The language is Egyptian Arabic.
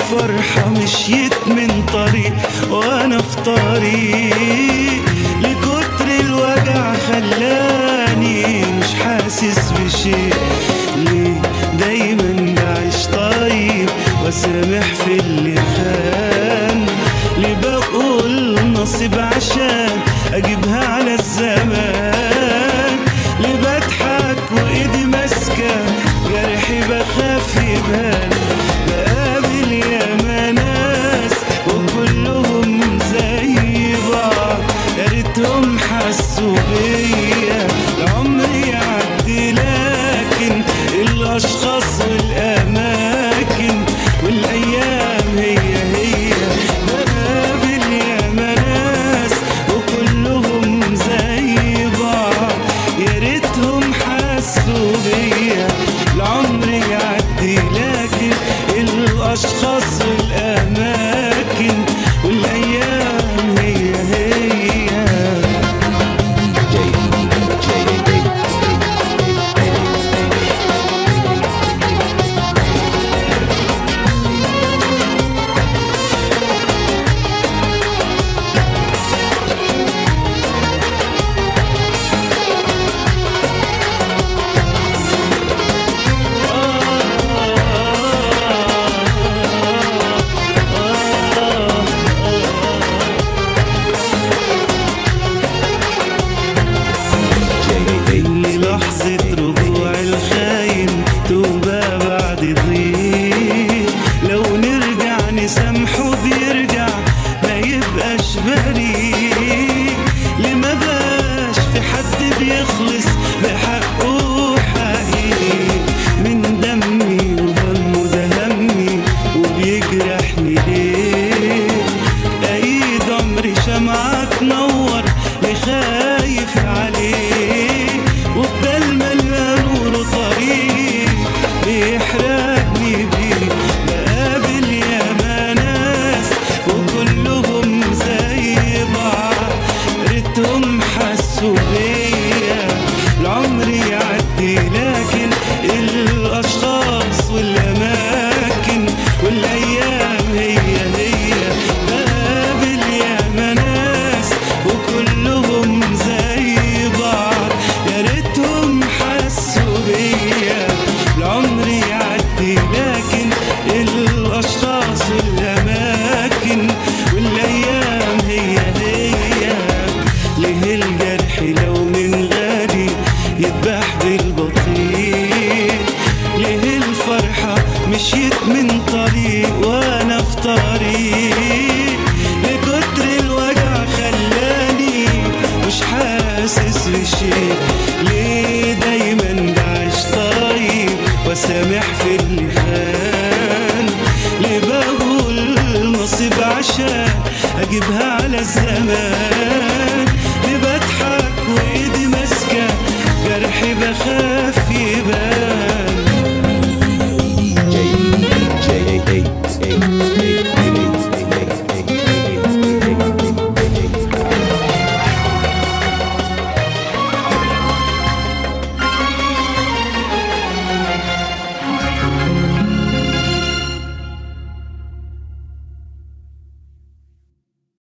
الفرحة مشيت من طريق وانا في طريق لكتر الوجع خلاني مش حاسس بشيء ليه دايما بعيش طيب واسامح في اللي خان ليه بقول نصيب عشان اجيبها على الزمان ليه بضحك وايدي ماسكه جرحي بخاف يبان بقابل ياما ناس وكلهم زي بعض يا ريتهم حسوا بيا العمر يعدي لكن الاشخاص والاماكن والايام هي هي بقابل ياما ناس وكلهم زي بعض يا ريتهم حسوا بيا العمر يعدي لكن الاشخاص والاماكن والايام هي هي إني لحظة رجوع الخاين توبة بعد ضيق لو نرجع نسامحه بيرجع ما يبقاش بريء لما باش في حد بيخلص بحقه حقيقي من دمي وظلمه ده همي وبيجرحني ليه ايد عمري شمعة تنور لخايف عليه وبدل ما القى نور طريق بيحرقني بيه بقابل ياما ناس وكلهم زي بعض ريتهم حسوا بيا العمر يعدي لكن الاشخاص والاماكن والايام هي هي بقابل ياما ناس وكلهم زي بعض يا ريتهم حسوا بيا العمر يعدي لكن الاشخاص والاماكن والايام هي هي ليه الجرح لو من غالي يذبح بالبطيء ليه الفرحة مشيت من طريق وانا في طريق لكتر الوجع خلاني مش حاسس بشيء ليه دايما بعيش طيب واسامح في اللي خان ليه بقول نصيب عشان اجيبها على الزمان ليه بضحك وايدي ماسكه جرحي بخاف يبان